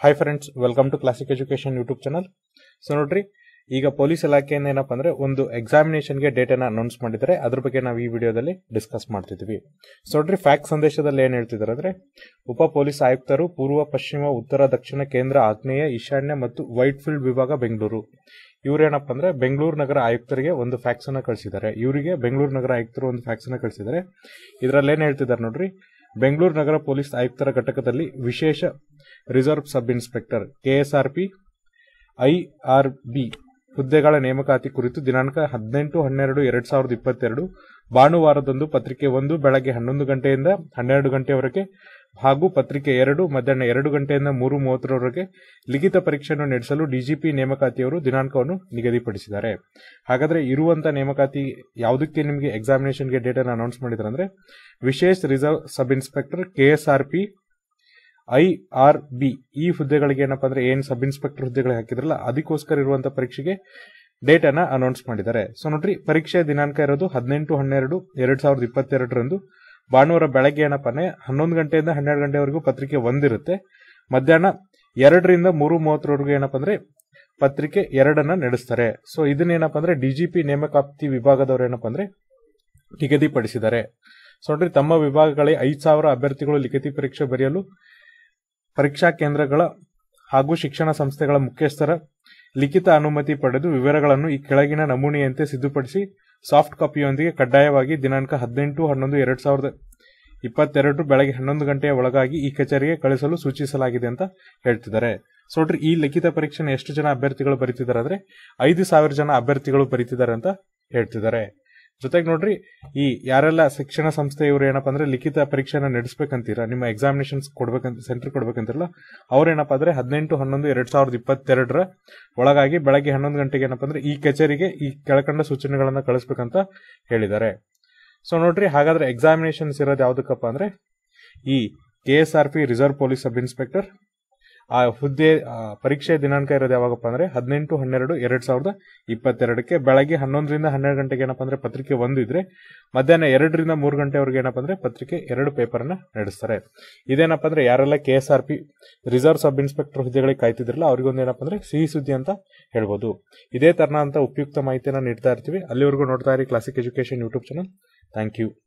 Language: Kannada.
hi friends welcome to classic education YouTube channel so ನೋಡ್ರಿ ಈಗ ಪೊಲೀಸ್ ಇಲಾಖೆಯಿಂದ ಏನಪ್ಪ ಅಂದ್ರೆ ಒಂದು ಎಕ್ಸಾಮಿನೇಷನ್ಗೆ ಡೇಟನ್ನು ಅನೌನ್ಸ್ ಮಾಡಿದ್ದಾರೆ ಅದ್ರ ಬಗ್ಗೆ ನಾವು ಈ ವಿಡಿಯೋದಲ್ಲಿ ಡಿಸ್ಕಸ್ ಮಾಡ್ತಿದ್ವಿ ಸೊ ನೋಡ್ರಿ ಫ್ಯಾಕ್ಟ್ ಸಂದೇಶದಲ್ಲಿ ಏನು ಹೇಳ್ತಿದ್ದಾರೆ ಅಂದ್ರೆ ಉಪ ಪೊಲೀಸ್ ಆಯುಕ್ತರು ಪೂರ್ವ ಪಶ್ಚಿಮ ಉತ್ತರ ದಕ್ಷಿಣ ಕೇಂದ್ರ ಆಗ್ನೇಯ ಈಶಾನ್ಯ ಮತ್ತು ವೈಟ್ ಫೀಲ್ಡ್ ವಿಭಾಗ ಬೆಂಗಳೂರು ಇವ್ರೇನಪ್ಪ ಅಂದ್ರೆ ಬೆಂಗಳೂರು ನಗರ ಆಯುಕ್ತರಿಗೆ ಒಂದು ಫ್ಯಾಕ್ಸ್ ಅನ್ನ ಕಳಿಸಿದ್ದಾರೆ ಇವರಿಗೆ ಬೆಂಗಳೂರು ನಗರ ಆಯುಕ್ತರು ಒಂದು ಫ್ಯಾಕ್ಸ್ ಅನ್ನ ಕಳಿಸಿದ್ದಾರೆ ಇದರಲ್ಲಿ ಏನ್ ಹೇಳ್ತಿದ್ದಾರೆ ನೋಡ್ರಿ ಬೆಂಗಳೂರು ನಗರ ಪೊಲೀಸ್ ಆಯುಕ್ತರ ಘಟಕದಲ್ಲಿ ವಿಶೇಷ reserve sub inspector KSRP IRB ಹುದ್ದೆಗಳ ನೇಮಕಾತಿ ಕುರಿತು ದಿನಾಂಕ ಹದಿನೆಂಟು ಹನ್ನೆರಡು ಎರಡ್ ಸಾವಿರದ ಇಪ್ಪತ್ತೆರಡು ಭಾನುವಾರದಂದು ಪತ್ರಿಕೆ ಒಂದು ಬೆಳಗ್ಗೆ ಹನ್ನೊಂದು ಗಂಟೆಯಿಂದ ಹನ್ನೆರಡು ಗಂಟೆಯವರೆಗೆ ಹಾಗೂ ಪತ್ರಿಕೆ ಎರಡು ಮಧ್ಯಾಹ್ನ ಎರಡು ಗಂಟೆಯಿಂದ ಮೂರು ಮೂವತ್ತರವರೆಗೆ ಲಿಖಿತ ಪರೀಕ್ಷೆಯನ್ನು ನಡೆಸಲು ಡಿಜಿಪಿ ನೇಮಕಾತಿಯವರು ದಿನಾಂಕವನ್ನು ನಿಗದಿಪಡಿಸಿದ್ದಾರೆ ಹಾಗಾದ್ರೆ ಇರುವಂತ ನೇಮಕಾತಿ ಯಾವುದಕ್ಕೆ ನಿಮಗೆ ಎಕ್ಸಾಮಿನೇಷನ್ಗೆ ಡೇಟ್ ಅನ್ನು ಅನೌನ್ಸ್ ಮಾಡಿದ್ರೆ ಅಂದ್ರೆ ವಿಶೇಷ reserve sub inspector KSRP I R B ಈ ಹುದ್ದೆಗಳಿಗೆ ಏನಪ್ಪಾ ಅಂದ್ರೆ ಏನ್ ಸಬ್ ಇನ್ಸ್ಪೆಕ್ಟರ್ ಹುದ್ದೆಗಳಿಗೆ ಹಾಕಿದ್ರಲ್ಲ ಅದಕ್ಕೋಸ್ಕರ ಇರುವಂತ ಪರೀಕ್ಷೆಗೆ ಡೇಟ್ ಅನ್ನ ಅನೌನ್ಸ್ ಮಾಡಿದ್ದಾರೆ ಸೊ ನೋಡ್ರಿ ಪರೀಕ್ಷೆಯ ದಿನಾಂಕ ಇರೋದು ಹದಿನೆಂಟು ಹನ್ನೆರಡು ಎರಡ್ ಸಾವಿರದ ಇಪ್ಪತ್ತೆರಡರಂದು ಭಾನುವಾರ ಬೆಳಗ್ಗೆ ಏನಪ್ಪ ಅಂದ್ರೆ ಹನ್ನೊಂದು ಗಂಟೆಯಿಂದ ಹನ್ನೆರಡು ಗಂಟೆವರೆಗೂ ಪತ್ರಿಕೆ ಒಂದಿರುತ್ತೆ ಮಧ್ಯಾಹ್ನ ಎರಡರಿಂದ ಮೂರು ಮೂವತ್ತರವರೆಗೂ ಏನಪ್ಪ ಅಂದ್ರೆ ಪತ್ರಿಕೆ ಎರಡನ್ನ ನಡೆಸ್ತಾರೆ ಸೊ ಇದನ್ನೇನಪ್ಪ ಅಂದ್ರೆ ಡಿಜಿಪಿ ನೇಮಕಾತಿ ವಿಭಾಗದವರು ಏನಪ್ಪ ಅಂದ್ರೆ ನಿಗದಿಪಡಿಸಿದ್ದಾರೆ ಸೊ ನೋಡ್ರಿ ತಮ್ಮ ವಿಭಾಗಗಳಿಗೆ ಐದು ಸಾವಿರ ಅಭ್ಯರ್ಥಿಗಳು ಲಿಖಿತ ಪರೀಕ್ಷೆ ಬರೆಯಲು ಪರೀಕ್ಷಾ ಕೇಂದ್ರಗಳ ಹಾಗೂ ಶಿಕ್ಷಣ ಸಂಸ್ಥೆಗಳ ಮುಖ್ಯಸ್ಥರ ಲಿಖಿತ ಅನುಮತಿ ಪಡೆದು ವಿವರಗಳನ್ನು ಈ ಕೆಳಗಿನ ನಮೂನೆಯಂತೆ ಸಿದ್ಧಪಡಿಸಿ ಸಾಫ್ಟ್ ಕಾಪಿಯೊಂದಿಗೆ ಕಡ್ಡಾಯವಾಗಿ ದಿನಾಂಕ ಹದಿನೆಂಟು ಹನ್ನೊಂದು ಎರಡ್ ಸಾವಿರದ ಇಪ್ಪತ್ತೆರಡು ಬೆಳಗ್ಗೆ ಹನ್ನೊಂದು ಗಂಟೆಯ ಒಳಗಾಗಿ ಈ ಕಚೇರಿಗೆ ಕಳಿಸಲು ಸೂಚಿಸಲಾಗಿದೆ ಅಂತ ಹೇಳ್ತಿದ್ದಾರೆ ಸೊ ನೋಡ್ರಿ ಈ ಲಿಖಿತ ಪರೀಕ್ಷೆನ ಎಷ್ಟು ಜನ ಅಭ್ಯರ್ಥಿಗಳು ಬರೀತಿದ್ದಾರೆ ಅಂದ್ರೆ ಐದು ಸಾವಿರ ಜನ ಅಭ್ಯರ್ಥಿಗಳು ಬರೀತಿದ್ದಾರೆ ಅಂತ ಹೇಳ್ತಿದ್ದಾರೆ ಜೊತೆಗೆ ನೋಡ್ರಿ ಈ ಯಾರೆಲ್ಲ ಶಿಕ್ಷಣ ಸಂಸ್ಥೆ ಇವರು ಏನಪ್ಪಾ ಅಂದ್ರೆ ಲಿಖಿತ ಪರೀಕ್ಷೆನ ನಡೆಸ್ಬೇಕಂತೀರಾ ನಿಮ್ಮ ಎಕ್ಸಾಮಿನೇಷನ್ಸ್ ಕೊಡ್ಬೇಕಂತ ಸೆಂಟರ್ ಕೊಡ್ಬೇಕಂತಿರಲ್ಲ ಅವ್ರೇನಪ್ಪ ಅಂದ್ರೆ ಹದಿನೆಂಟು ಹನ್ನೊಂದು ಎರಡ್ ಸಾವಿರದ ಇಪ್ಪತ್ತೆರಡರ ಒಳಗಾಗಿ ಬೆಳಗ್ಗೆ ಹನ್ನೊಂದು ಗಂಟೆಗೆ ಏನಪ್ಪಾ ಅಂದ್ರೆ ಈ ಕಚೇರಿಗೆ ಈ ಕೆಳಕಂಡ ಸೂಚನೆಗಳನ್ನ ಕಳಿಸ್ಬೇಕಂತ ಹೇಳಿದ್ದಾರೆ ಸೊ ನೋಡ್ರಿ ಹಾಗಾದ್ರೆ ಎಕ್ಸಾಮಿನೇಷನ್ಸ್ ಇರೋದು ಯಾವ್ದಕ್ಕಪ್ಪ ಅಂದ್ರೆ ಈ K S R P reserve police sub inspector ಆ ಹುದ್ದೆ ಆ, ಪರೀಕ್ಷೆ ದಿನಾಂಕ ಇರೋದು ಯಾವಾಗಪ್ಪ ಅಂದ್ರೆ ಹದಿನೆಂಟು ಹನ್ನೆರಡು ಎರಡ್ ಸಾವಿರದ ಇಪ್ಪತ್ತೆರಡಕ್ಕೆ ಬೆಳಗ್ಗೆ ಹನ್ನೊಂದರಿಂದ ಹನ್ನೆರಡು ಗಂಟೆಗೆ ಏನಪ್ಪ ಅಂದ್ರೆ ಪತ್ರಿಕೆ ಒಂದು ಇದ್ರೆ ಮಧ್ಯಾಹ್ನ ಎರಡರಿಂದ ಮೂರು ಗಂಟೆವರೆಗೆ ಏನಪ್ಪ ಅಂದ್ರೆ ಪತ್ರಿಕೆ ಎರಡು ಪೇಪರ್ ಅನ್ನ ನಡೆಸ್ತಾರೆ ಇದೇನಪ್ಪ ಅಂದ್ರೆ ಯಾರೆಲ್ಲ K S R P reserve sub inspector ಹುದ್ದೆಗಳಿಗೆ ಕಾಯ್ತಿದ್ರಲ್ಲ ಅವ್ರಿಗೊಂದು ಏನಪ್ಪ ಅಂದ್ರೆ ಸಿಹಿ ಸುದ್ದಿ ಅಂತ ಹೇಳ್ಬೋದು ಇದೇ ತರನ ಅಂತ ಉಪಯುಕ್ತ ಮಾಹಿತಿಯನ್ನ ನೀಡ್ತಾ ಇರ್ತೀವಿ ಅಲ್ಲಿವರೆಗೂ ನೋಡ್ತಾ ಇರಿ classic education YouTube channel thank you